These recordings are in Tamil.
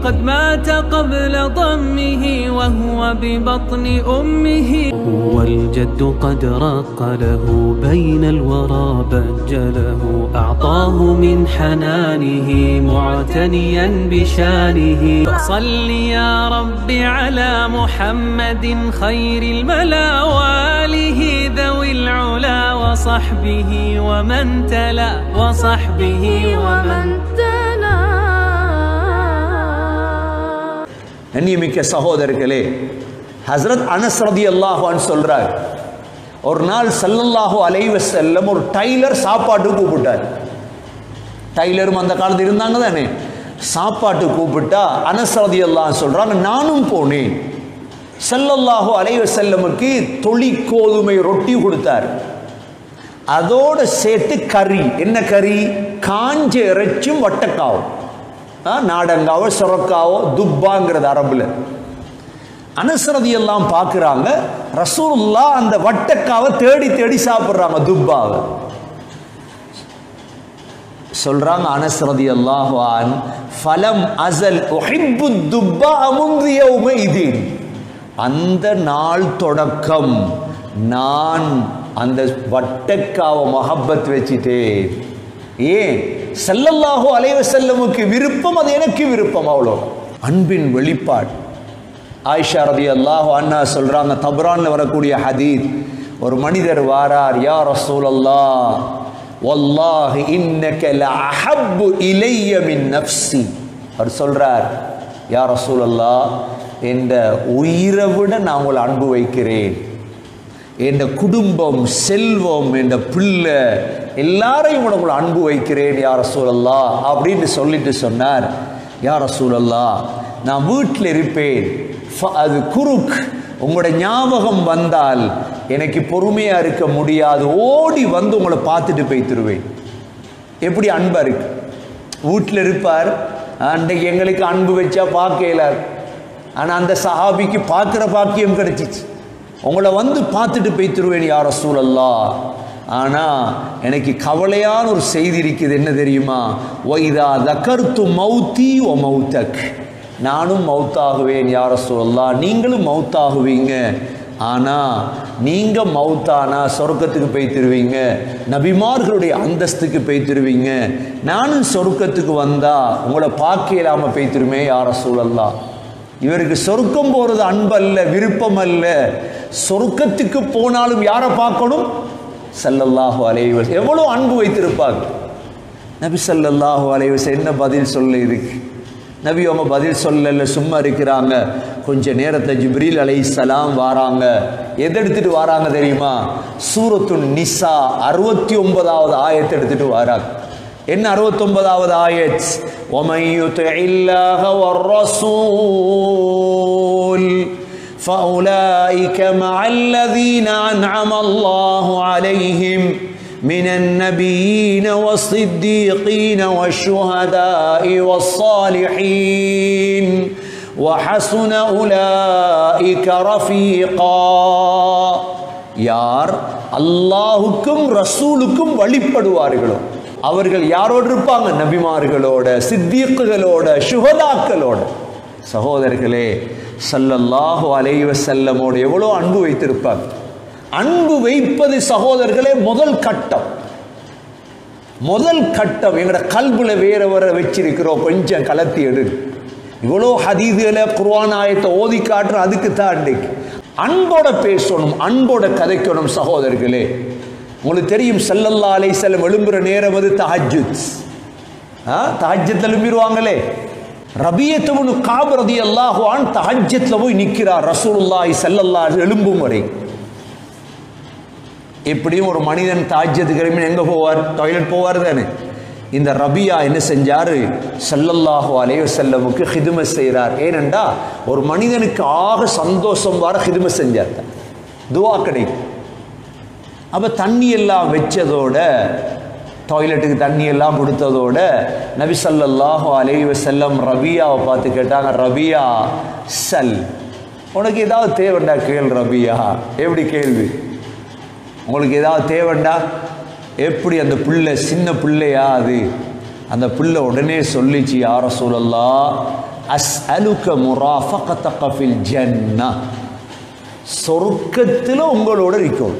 قد مات قبل ضمه وهو ببطن أمه هو الجد قد رق له بين الورى بجله أعطاه من حنانه معتنيا بشانه فصل يا رب على محمد خير الملا وآله ذوي العلا وصحبه ومن تلا وصحبه ومن கண்ணியமிக்க சகோதரர்களே ஹஸ்ரத் அனஸ் ரதியல்லாஹு அன்ஹு சொல்றார் ஒரு நாள் ஸல்லல்லாஹு அலைஹி வஸல்லம் ஒரு டைலர் சாப்பாட்டுக்கு கூப்பிட்டார் டைலரும் அந்த காலத்தில் இருந்தாங்க தானே சாப்பாட்டு கூப்பிட்டா அனஸ் ரதியல்லாஹு சொல்றாங்க நானும் போனேன் ஸல்லல்லாஹு அலைஹி வஸல்லமுக்கு தொளி கோதுமை ரொட்டி கொடுத்தார் அதோட சேர்த்து கறி என்ன கறி காஞ்ச இறைச்சும் வட்டக்காவும் ஆ, நாடங்காவோ சுரக்காவோ துப்பாங்கிறது அரபுல அனுசரதி எல்லாம் பார்க்குறாங்க ரசூலுல்லா அந்த வட்டக்காவை தேடி தேடி சாப்பிட்றாங்க துப்பாவை சொல்றாங்க அனஸ்ரதி அல்லாஹ்வான் ஃபலம் அசல் உஹிப்பு துப்பா அமுந்தியவும இது அந்த நாள் தொடக்கம் நான் அந்த வட்டக்காவை மஹப்பத் வச்சிட்டேன் ஏன் ஸல்லல்லாஹு அலைஹி வஸல்லமுக்கு விருப்பம் அது எனக்கு விருப்பம் அவ்வளோ அன்பின் வெளிப்பாடு ஆயிஷா ரதி அல்லாஹ் அண்ணா சொல்றாங்க தபரான்ல வரக்கூடிய ஹதீத் ஒரு மனிதர் வாரார் யா ரசூலல்லா வல்லாஹி இன்னக லஅஹப்பு இலைய மின் நஃப்ஸி அவர் சொல்றார் யா ரசூலல்லா என்ற உயிரை விட நான் உங்களை அன்பு வைக்கிறேன் என் குடும்பம் செல்வம் என் பிள்ளை எல்லாரையும் உனக்குள்ள அன்பு வைக்கிறேன் யார் ரசூலல்லா அப்படின்னு சொல்லிட்டு சொன்னார் யார் ரசூலல்லா நான் வீட்டில் இருப்பேன் ஃப- அது குறுக் உங்களோட ஞாபகம் வந்தால் எனக்கு பொறுமையா இருக்க முடியாது ஓடி வந்து உங்களை பார்த்துட்டு போய்த்துருவேன் எப்படி அன்பா இருக்கு வீட்டில் இருப்பார் அன்றைக்கு எங்களுக்கு அன்பு வச்சா பார்க்கல ஆனால் அந்த சஹாபிக்கு பார்க்குற பாக்கியம் கிடைச்சிச்சு உங்களை வந்து பார்த்துட்டு போய்த்துருவேன் யார் ரசூலல்லா ஆனால் எனக்கு கவலையான ஒரு செய்தி இருக்குது என்ன தெரியுமா ஒய்தா தக்கர்த்து மௌத்தி ஒ மௌத்தக் நானும் மௌத்தாகுவேன் யார் ரசூலல்லா நீங்களும் மௌத்தாகுவீங்க ஆனால் நீங்கள் மௌத்தானா சொர்க்கத்துக்கு போய் தருவீங்க நபிமார்களுடைய அந்தஸ்துக்கு போய் தருவீங்க நானும் சொர்க்கத்துக்கு வந்தா உங்களை பார்க்க இல்லாமல் போய் தருமே யார சூழல்லா இவருக்கு சொர்க்கம் போகிறது அன்பல்ல விருப்பம் அல்ல சொர்க்கத்துக்கு போனாலும் யாரை பார்க்கணும் ஸல்லல்லாஹு அலைஹி வஸல்லம் எவ்வளோ அன்பு வைத்திருப்பாங்க நபி ஸல்லல்லாஹு அலைஹி வஸல்லம் என்ன பதில் சொல்ல இதுக்கு நபி அவங்க பதில் சொல்லல சும்மா இருக்கிறாங்க கொஞ்ச நேரத்தை ஜிப்ரீல் அலைஹிஸ்ஸலாம் வாராங்க எதை எடுத்துட்டு வராங்க தெரியுமா சூரத்து நிசா அறுபத்தி ஒன்பதாவது ஆயத்தை எடுத்துட்டு வராங்க என்ன அறுபத்தொன்பதாவது ஆயத் وَمَن يُطِعِ اللَّهَ وَالرَّسُولَ فَأُولَئِكَ مَعَ الَّذِينَ أَنْعَمَ اللَّهُ عَلَيْهِمْ من النبيين والصديقين والشهداء والصالحين وحسن أولئك رفيقا யார் அல்லாஹுக்கும் ரசூலுக்கும் வழிபடுவார்களோ அவர்கள் யாரோடு இருப்பாங்க நபிமார்களோட சித்தீக்குகளோட சுகதாக்களோட சகோதரர்களே ஸல்லல்லாஹு அலைஹி வஸல்லமோடு எவ்வளோ அன்பு வைத்திருப்பாங்க அன்பு வைப்பது சகோதரர்களே முதல் கட்டம் முதல் கட்டம் எங்களோட கல்புல வேற வேற வச்சிருக்கிறோம் கொஞ்சம் கலத்தி எடு இவ்வளோ ஹதீதுகளை குர்ஆன் ஆயத்தை ஓதி காட்டுற அதுக்கு தான் அன்றைக்கு அன்போட பேசணும் அன்போட கதைக்கணும் சகோதரர்களே உங்களுக்கு தெரியும் ஸல்லல்லாஹு அலைஹி வஸல்லம் எழும்புற நேரம் அது தஹஜ்ஜுத் ஆ தஹஜ்ஜத் எழும்பிடுவாங்களே ரபியத்துவனு காப் ரதியல்லாஹு அன் தஹஜ்ஜத்ல போய் நிற்கிறார் ரசூலுல்லாஹி ஸல்லல்லாஹு அலைஹி எழும்பும் வரை எப்படியும் ஒரு மனிதன் தாஜ்யத்து கிளம்பி எங்கே போவார் டாய்லெட் போவார் தானே இந்த ரபியா என்ன செஞ்சாரு ஸல்லல்லாஹு அலைஹி வஸல்லமுக்கு ஹிதும செய்கிறார் ஏனெண்டா ஒரு மனிதனுக்கு ஆக சந்தோஷம் வர ஹிதும செஞ்சார் துவா கிடைக்கும் அப்போ தண்ணி எல்லாம் வச்சதோட டாய்லெட்டுக்கு தண்ணி எல்லாம் கொடுத்ததோட நபி ஸல்லல்லாஹு அலைஹி வஸல்லம் ரபியாவை பார்த்து கேட்டாங்க ரபியா சல் உனக்கு ஏதாவது தேவைண்டா கேள் ரபியா எப்படி கேள்வி உங்களுக்கு ஏதாவது தேவைண்டா எப்படி அந்த பிள்ளை சின்ன பிள்ளையா அது அந்த பிள்ளை உடனே சொல்லிச்சு யார சூழல்லா அஸ்அலுக முராஃபகதக ஃபில் ஜன்னah சொர்க்கத்தில் உங்களோட இருக்கும்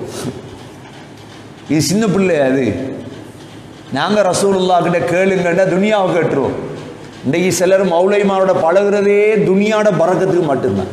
இது சின்ன பிள்ளை அது நாங்கள் ரசூலுல்லா கிட்ட கேளுங்கண்டா துனியாவை கேட்டுருவோம் இன்றைக்கு சிலர் மௌலைமாரோட பழகுறதே துனியாட பறக்கத்துக்கு மட்டும்தான்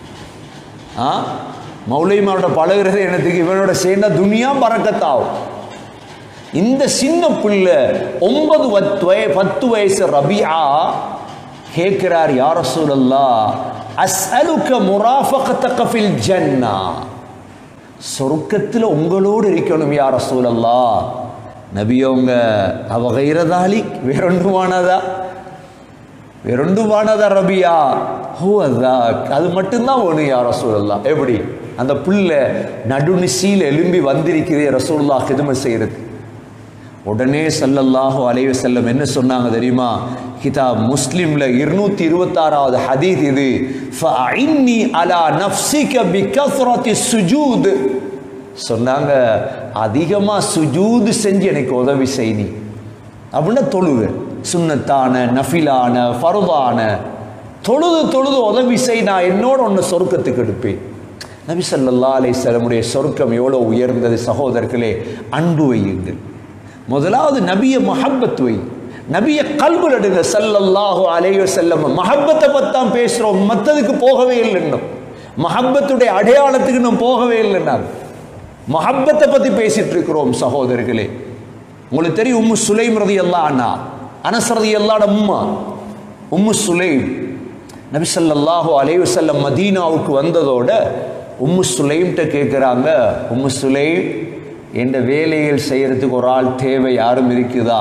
ஆ மௌலைமாரோட பழகுறதே என்னத்துக்கு இவனோட சேர்ந்தா துனியா பறக்கத்தாகும் இந்த சின்ன பிள்ளை ஒன்பது பத்து வய பத்து வயசு ரபியா கேட்கிறார் யார் ரசூலல்லா அஸ்அலுக முராஃபகத்தக ஃபில் ஜன்னா சொர்க்கத்தில் உங்களோடு இருக்கணும் யார் ரசூலல்லா நபியவங்க அவ கைரதாலி வேறொண்டுமானதா வேறொண்டுமானதா ரபியா ஹோ அதா அது மட்டும்தான் ஒன்று யார் ரசூலல்லா எப்படி அந்த பிள்ளை நடுநிசீல் எலும்பி வந்திருக்கிறதே ரசூல்லா கிதுமை செய்கிறது உடனே சல்லல்லாஹு அலைஹி வஸல்லம் என்ன சொன்னாங்க தெரியுமா கிதாப் முஸ்லிம்ல இருநூத்தி இருபத்தாறாவது ஹதீத் இது ஃபஅஇன்னி அலா நஃப்ஸிக பிகஸ்ரத்தி சுஜூத் சொன்னாங்க அதிகமா சுஜூது செஞ்சு எனக்கு உதவி செய் நீ அப்படின்னா தொழுகு சுன்னத்தான நஃபிலான ஃபருதான தொழுது தொழுது உதவி செய் நான் என்னோட ஒன்று சொர்க்கத்துக்கு எடுப்பேன் நபி ஸல்லல்லாஹு அலைஹி வஸல்லமுடைய சொர்க்கம் எவ்வளோ உயர்ந்தது சகோதரர்களே அன்பு வையுங்கள் முதலாவது நபிய மஹப்பத் வை நபிய கல்புல் எடுங்க சல்லல்லாஹு அலைஹி வஸல்லம் மஹப்பத்தை பத்தி தான் பேசுறோம் மத்ததுக்கு போகவே இல்லை இன்னும் மஹப்பத்துடைய அடையாளத்துக்கு இன்னும் போகவே இல்லை நான் மஹப்பத்தை பத்தி பேசிட்டு இருக்கிறோம் சகோதரர்களே உங்களுக்கு தெரியும் உம்மு சுலைம் ரதி அல்லா அண்ணா அனஸ் ரதி அல்லாட உம்மா உம்மு சுலைம் நபி ஸல்லல்லாஹு அலைஹி வஸல்லம் மதீனாவுக்கு வந்ததோட உம்மு சுலைம்கிட்ட கேட்குறாங்க உம்மு சுலைம் என்ற வேலைகள் செய்யறதுக்கு ஒரு ஆள் தேவை யாரும் இருக்குதா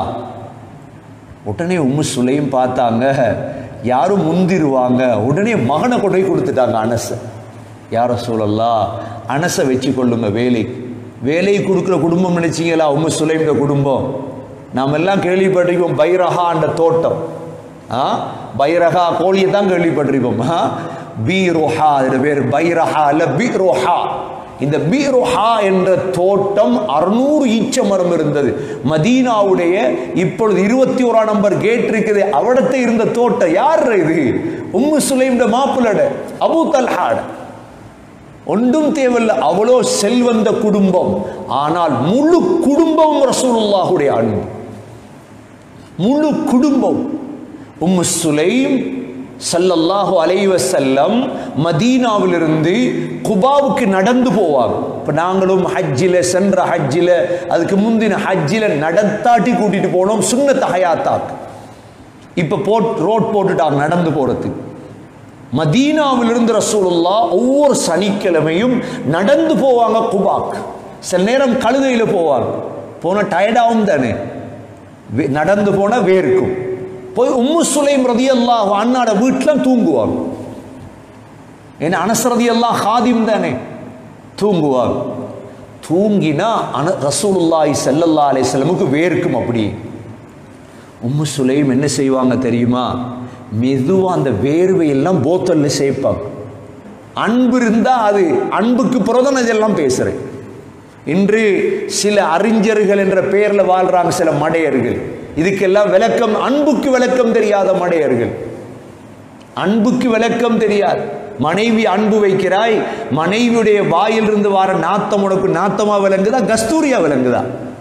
உடனே உம்மு சுலையும் பார்த்தாங்க யாரும் முந்திருவாங்க உடனே மகனை கொண்டு போய் கொடுத்துட்டாங்க அனசை யார சூழல்லா அனசை வச்சு கொள்ளுங்க வேலை வேலை கொடுக்குற குடும்பம் நினைச்சீங்களா உம்மு சுலைம்ட குடும்பம் நாம் எல்லாம் கேள்விப்பட்டிருக்கோம் பைரஹா என்ற தோட்டம் ஆ பைரஹா கோழியை தான் கேள்விப்பட்டிருக்கோம் ஆ பி ரோஹா அதோட பேர் பைரஹா இல்ல பி ரோஹா இந்த பீரோஹா என்ற தோட்டம் அறுநூறு ஈச்ச மரம் இருந்தது மதீனாவுடைய இப்பொழுது இருபத்தி ஓராம் நம்பர் கேட் இருக்குது அவடத்தை இருந்த தோட்டம் யார் இது உம்மு சுலைம்ட மாப்பிளட அபு தல்ஹாட ஒன்றும் தேவையில்லை அவ்வளோ செல்வந்த குடும்பம் ஆனால் முழு குடும்பம் ரசூலுல்லாஹுடைய அன்பு முழு குடும்பம் உம்மு சுலைம் சல்லல்லாஹு அலைஹி வஸல்லம் மதீனாவிலிருந்து குபாவுக்கு நடந்து போவாங்க இப்போ நாங்களும் ஹஜ்ஜில் சென்ற ஹஜ்ஜில் அதுக்கு முந்தின ஹஜ்ஜில் நடத்தாட்டி கூட்டிட்டு போனோம் சுன்னத்த ஹயாத்தாக்கு இப்போ போட் ரோட் போட்டுட்டாங்க நடந்து போகிறதுக்கு மதீனாவிலிருந்து ரசூலுல்லா ஒவ்வொரு சனிக்கிழமையும் நடந்து போவாங்க குபாக்கு சில நேரம் கழுதையில் போவாங்க போன டயர்டாகும் தானே வே- நடந்து போனால் வேர்க்கும் போய் உம்மு சுலைம் ரதியல்லாஹு அண்ணாட வீட்டில் தூங்குவாங்க ஏன்னா அனஸ் ரதியல்லாஹ் ஹாதிம் தானே தூங்குவாங்க தூங்கினா அன ரசூலுல்லாஹி ஸல்லல்லாஹு அலைஹி வஸல்லமுக்கு வேர்க்கும் அப்படி உம்மு சுலைம் என்ன செய்வாங்க தெரியுமா மெதுவா அந்த வேர்வையெல்லாம் போத்தல்ல சேர்ப்பாங்க அன்பு இருந்தா அது அன்புக்கு புறதான் இதெல்லாம் பேசுறேன் இன்று சில அறிஞர்கள் என்ற பெயர்ல வாழ்றாங்க சில மடையர்கள் இதுக்கெல்லாம் விளக்கம் அன்புக்கு விளக்கம் தெரியாத மடையர்கள் அன்புக்கு விளக்கம் தெரியாது மனைவி அன்பு வைக்கிறாய் மனைவியுடைய வாயிலிருந்து வர நாத்தம் உனக்கு நாத்தமா விளங்குதா கஸ்தூரியா விளங்குதா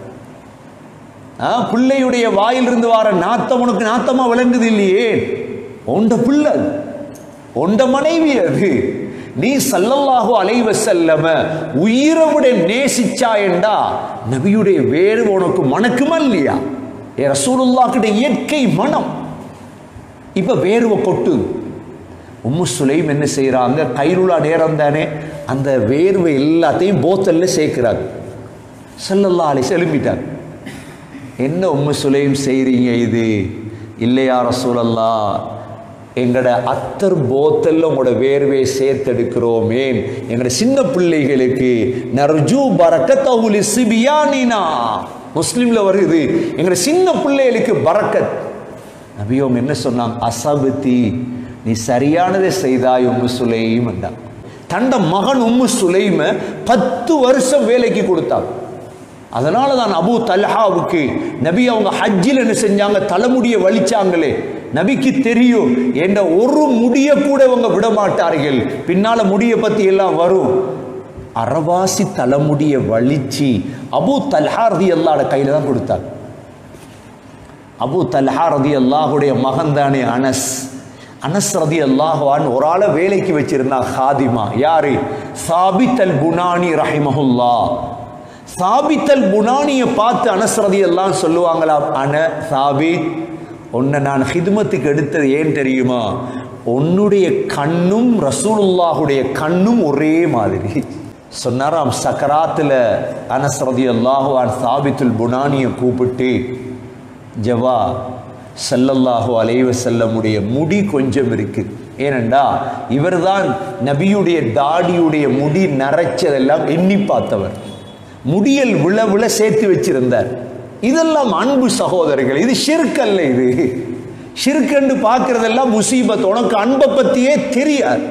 ஆ, பிள்ளையுடைய வாயிலிருந்து வர நாத்தம் உனக்கு நாத்தமா விளங்குது இல்லையே உண்ட பிள்ளை அது. உண்ட மனைவி அது நீ சல்லல்லாஹு அலைவ செல்லம உயிரை விட நேசிச்சாயண்டா நபியுடைய வேறு உனக்கு மணக்குமா இல்லையா ஏ ரசூலுல்லாஹ் கிட்ட இயற்கை மனம் இப்ப வேர்வை கொட்டுது உம்மு சுலைம் என்ன செய்றாங்க கைருளா நேரம் தானே அந்த வேர்வை எல்லாத்தையும் போத்தல்ல சேர்க்கிறாங்க சல்லல்லா அலை செலும்பிட்டாங்க என்ன உம்மு சுலைம் செய்றீங்க இது இல்லையா ரசூலல்லா எங்கட அத்தர் போத்தல்ல உங்களோட வேர்வையை சேர்த்தெடுக்கிறோமே எங்கட சின்ன பிள்ளைகளுக்கு நர்ஜூ பரக்கத்தவுலி சிபியானினா முஸ்லிம்ல வருது எங்கட சின்ன பிள்ளைகளுக்கு பரக்கத் நபியோம் என்ன சொன்னாங்க அசபதி நீ சரியானதை செய்தாய் உம்மு சுலைம் என்றான் தண்ட மகன் உம்மு சுலைம பத்து வருஷம் வேலைக்கு கொடுத்தாங்க அதனால தான் அபூ தல்ஹாவுக்கு நபி அவங்க ஹஜ்ஜில் என்ன செஞ்சாங்க தலைமுடியை வலிச்சாங்களே நபிக்கு தெரியும் என்ற ஒரு முடிய கூட இவங்க விட மாட்டார்கள் பின்னால முடிய பத்தி எல்லாம் வரும் அரவாசி தலைமுடிய வலிச்சு அபு தல்ஹா ரதி அல்லாட கையில தான் கொடுத்தாங்க அபு தல்ஹா ரதி அல்லாஹுடைய மகன் தானே அனஸ் அனஸ் ரதி அல்லாஹான் ஒரு ஆளை வேலைக்கு வச்சிருந்தா ஹாதிமா யாரு சாபித் அல் புனானி ரஹிமஹுல்லா சாபித் அல் புனானியை பார்த்து அனஸ் ரதி எல்லாம் சொல்லுவாங்களா அன சாபித் உன்னை நான் ஹிதுமத்துக்கு எடுத்தது ஏன் தெரியுமா உன்னுடைய கண்ணும் ரசூலுல்லாஹுடைய கண்ணும் ஒரே மாதிரி சொன்னாராம் சக்கராத்தில் அனஸ் ரதி அல்லாஹுவான் சாபித்துல் புனானியை கூப்பிட்டு ஜவா சல்லல்லாஹு அலைவ செல்லமுடைய முடி கொஞ்சம் இருக்கு ஏனண்டா இவர்தான் நபியுடைய தாடியுடைய முடி நரைச்சதெல்லாம் எண்ணி பார்த்தவர் முடியல் விழ விழ சேர்த்து வச்சிருந்தார் இதெல்லாம் அன்பு சகோதரர்கள் இது ஷிர்கல்ல இது ஷிர்கண்டு பார்க்கறதெல்லாம் முசீபத் உனக்கு அன்பை பத்தியே தெரியாது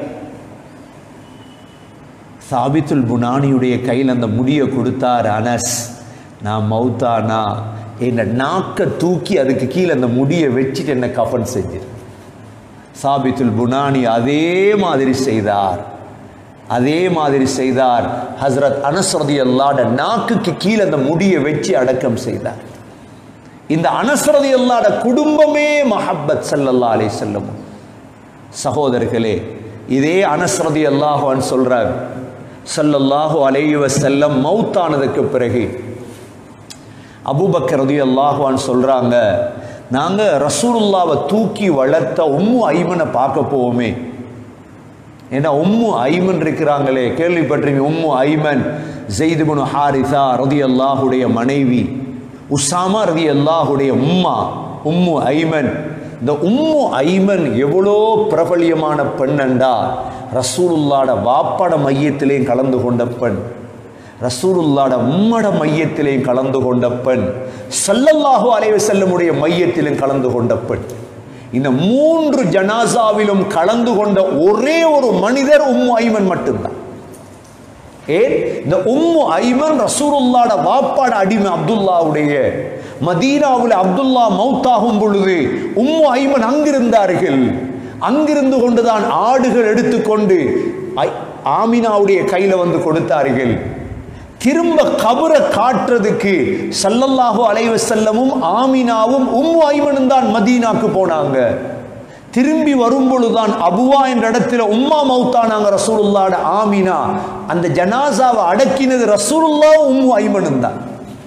சாபித்துல் புனானியுடைய கையில் அந்த முடியை கொடுத்தார் அனஸ் நான் மௌத்தானா என்னை நாக்க தூக்கி அதுக்கு கீழே அந்த முடியை வச்சுட்டு என்ன கஃபன் செஞ்சிரு சாபித்துல் புனானி அதே மாதிரி செய்தார் அதே மாதிரி செய்தார் ஹஸ்ரத் அனஸ்ரதி அல்லாட நாக்குக்கு கீழே அந்த முடியை வச்சு அடக்கம் செய்தார் இந்த அனஸ்ரதி அல்லாட குடும்பமே மஹப்பத் சல்லல்லா அலை செல்லம் சகோதரர்களே இதே அனஸ்ரதி அல்லாஹான் சொல்றார் சல்லல்லாஹு அலைவ செல்லம் மௌத்தானதுக்கு பிறகு அபூபக்கர் ரதி அல்லாஹான் சொல்றாங்க நாங்க ரசூலுல்லாவை தூக்கி வளர்த்த உம்மு ஐமனை பார்க்க போவோமே ஏன்னா உம்மு ஐமன் இருக்கிறாங்களே கேள்விப்பட்டிருங்க உம்மு ஐமன் ஜெய்துபுனு ஹாரிசா ரதி அல்லாஹுடைய மனைவி உசாமா ரதி அல்லாஹுடைய உம்மா உம்மு ஐமன் இந்த உம்மு ஐமன் எவ்வளோ பிரபலியமான பெண்ணண்டா ரசூலுல்லாட வாப்பாட மையத்திலேயும் கலந்து கொண்ட பெண் ரசூலுல்லாட உம்மட மையத்திலேயும் கலந்து கொண்ட பெண் சல்லல்லாஹு அலைவ செல்லமுடைய மையத்திலும் கலந்து கொண்ட பெண் இந்த மூன்று ஜனாசாவிலும் கலந்து கொண்ட ஒரே ஒரு மனிதர் உம்மு ஐமன் மட்டும்தான் ஏன் இந்த உம்மு ஐமன் ரசூலுல்லாட வாப்பாட அடிமை அப்துல்லாவுடைய மதீனாவில் அப்துல்லா மௌத்தாகும் பொழுது உம்மு ஐமன் அங்கிருந்தார்கள் அங்கிருந்து கொண்டுதான் ஆடுகள் எடுத்துக்கொண்டு ஐ- ஆமினாவுடைய கையில வந்து கொடுத்தார்கள் திரும்ப கபரை காட்டுறதுக்கு சல்லல்லாஹு அலைவ செல்லமும் ஆமினாவும் உம்மு ஐமனும் தான் மதீனாக்கு போனாங்க திரும்பி வரும் பொழுதுதான் அபுவா என்ற இடத்துல உம்மா மௌத்தானாங்க ரசூலுல்லாட ஆமினா அந்த ஜனாசாவை அடக்கினது ரசூலுல்லா உம்மு ஐமனும் தான்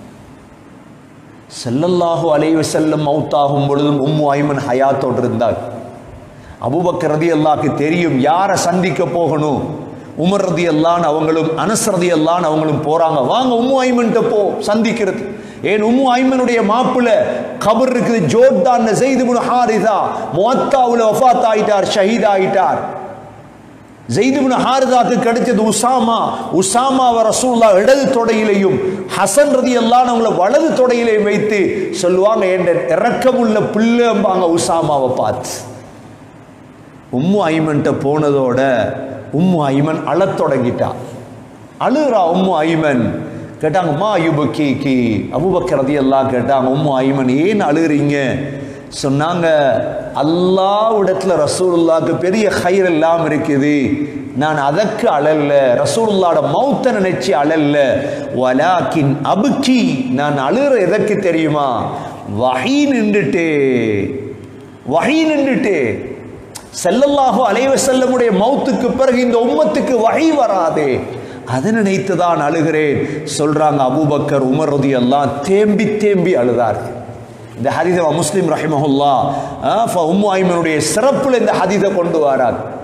செல்லல்லாஹு அலைவ செல்லம் மௌத்தாகும் பொழுதும் உம்மு ஐமன் ஹயாத்தோடு இருந்தார் அபூபக்கர் ரதி அல்லாஹ்க்கு தெரியும் யாரை சந்திக்க போகணும் உமர் ரதி அல்லான் அவங்களும் அனஸ் ரதி அல்லான் அவங்களும் போறாங்க வாங்க உம்மு ஐமன்ட்ட போ சந்திக்கிறது ஏன் உம்மு ஐமனுடைய மாப்பிள்ள கபர் இருக்குது ஜோர்தான் செய்து முன் ஹாரிதா முவத்தாவுல வஃபாத் ஆயிட்டார் ஷஹீத் ஆயிட்டார் ஜெய்துபின் ஹாரிதாக்கு கிடைச்சது உசாமா உசாமாவை ரசூல்லா இடது தொடையிலையும் ஹசன் ரதி எல்லாம் அவங்கள வலது தொடையிலையும் வைத்து சொல்லுவாங்க என்ற இறக்கமுள்ள பிள்ளைம்பாங்க உசாமாவை பார்த்து உம்மு ஐமன்ட்ட போனதோட உம்மு ஐமன் அழத் தொடங்கிட்டா அழுகிறா உம்மு ஐமன் கேட்டாங்க மா அயுபக்கி கி அபுபக்கர் ரதி எல்லாம் கேட்டாங்க உம்மு ஐமன் ஏன் அழுகிறீங்க சொன்னாங்க அல்லாவிடத்துல ரசூலுல்லாக்கு பெரிய கயிறு எல்லாம் இருக்குது நான் அதற்கு அழல்ல ரசூலுல்லாட மௌத்த நினைச்சு அழல்ல வலாக்கின் அபுக்கி நான் அழுகிற எதற்கு தெரியுமா வகை நின்றுட்டே வகை நின்றுட்டே செல்லல்லாஹு அலைவ செல்லமுடைய மௌத்துக்கு பிறகு இந்த உம்மத்துக்கு வகை வராதே அதை நினைத்து தான் அழுகிறேன் சொல்றாங்க அபூபக்கர் உமர் ரதி எல்லாம் தேம்பி தேம்பி அழுதார்கள் இந்த ஹதீத முஸ்லிம் ரஹிமஹுல்லா உம்மு ஐமனுடைய சிறப்புல இந்த ஹதீதை கொண்டு வரார்